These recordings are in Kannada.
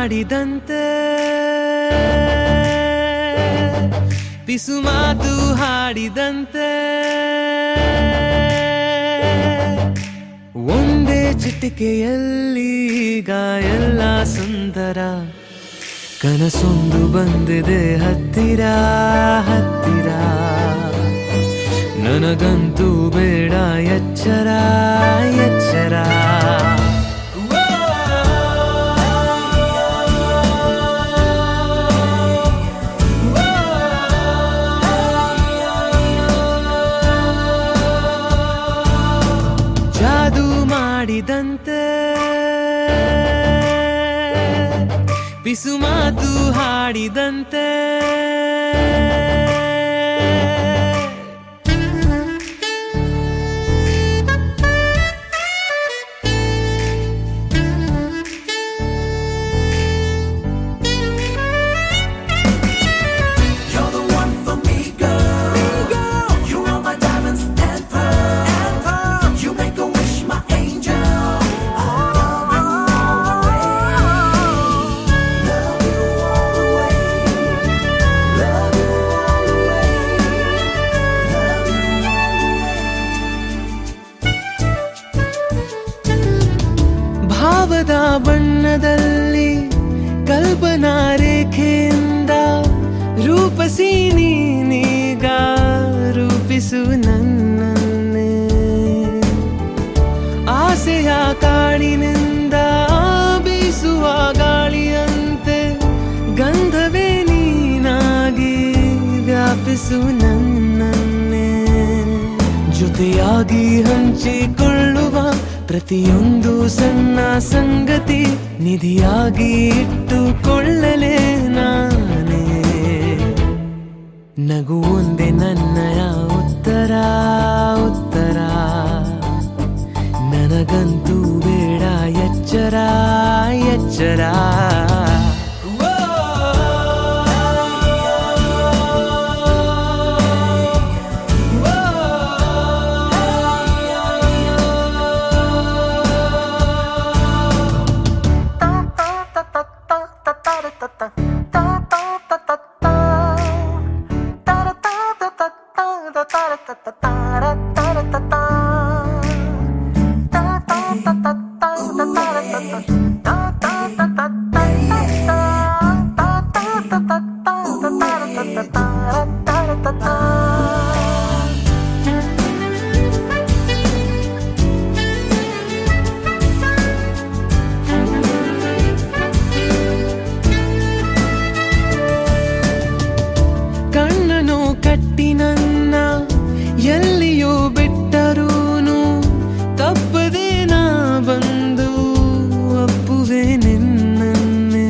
ಮಾಡಿದಂತೆ ಪಿಸು ಮಾತು ಹಾಡಿದಂತೆ ಒಂದೇ ಚಿಟಿಕೆಯಲ್ಲಿ ಈಗ ಎಲ್ಲ ಸುಂದರ ಕನಸೊಂದು ಬಂದಿದೆ ಹತ್ತಿರ ಹತ್ತಿರ ನನಗಂತೂ ಬೇಡ ಎಚ್ಚರ ಎಚ್ಚರ ಜಾದು ಮಾಡಿದಂತೆ ಪಿಸು ಮಾತು ಹಾಡಿದಂತೆ You're the one for me, girl. You are my diamonds and pearls. You make a wish, my angel. I love you all the way. Love you all the way. Love you all the way. Love you all the way. ಭಾವದ ಬಣ್ಣದಲ್ಲಿ ಕಲ್ಪನಾ ರೇಖೆಯಿಂದ ರೂಪಸಿ ನೀನೀಗ ರೂಪಿಸು ನನ್ನನ್ನೇ ಆಸೆಯ ಕಾಡಿನಿಂದ ಬೀಸುವ ಗಾಳಿಯಂತೆ ಗಂಧವೇ ನೀನಾಗಿ ವ್ಯಾಪಿಸು ನನ್ನನ್ನೇ ಜೊತೆಯಾಗಿ ಹಂಚಿಕೊಳ್ಳುವ ಪ್ರತಿಯೊಂದು ಸಣ್ಣ ಸಂಗತಿ ನಿಧಿಯಾಗಿ ಇಟ್ಟುಕೊಳ್ಳಲೇ ನಾನೇ ನಗು ಒಂದೇ ನನ್ನಯ ಉತ್ತರ ಉತ್ತರ ನನಗಂತೂ ಬೇಡ ಎಚ್ಚರ ಎಚ್ಚರ ಕಣ್ಣನು ಕಟ್ಟಿ ನನ್ನ ಎಲ್ಲಿಯೋ ಬಿಟ್ಟರೂನು ತಪ್ಪದೆ ನಾ ಬಂದು ಒಪ್ಪುವೆ ನಿನ್ನನ್ನೇ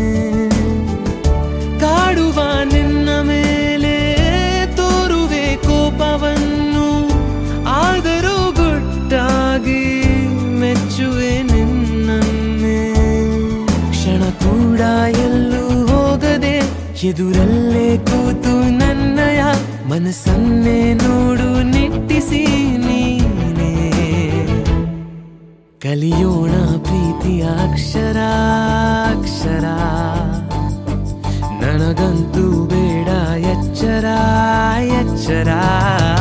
ಕಾಡುವ ನಿನ್ನ ಮೇಲೆ ತೋರುವೆ ಕೋಪವನ್ನು ಆದರೂ ಗುಟ್ಟಾಗಿ ಮೆಚ್ಚುವೆ ನಿನ್ನನ್ನೇ ಕ್ಷಣ ಕೂಡ ಎಲ್ಲೂ ಹೋಗದೆ ಎದುರಲ್ಲೇ ಕೂತು ನನ್ನಯ ಮನಸ್ಸನ್ನೇ ನೋಡು ನಿಟ್ಟಿಸಿ ನೀನೇ ಕಲಿಯೋಣ ಪ್ರೀತಿಯ ಅಕ್ಷರ ಅಕ್ಷರ ನನಗಂತೂ ಬೇಡ ಎಚ್ಚರ ಎಚ್ಚರ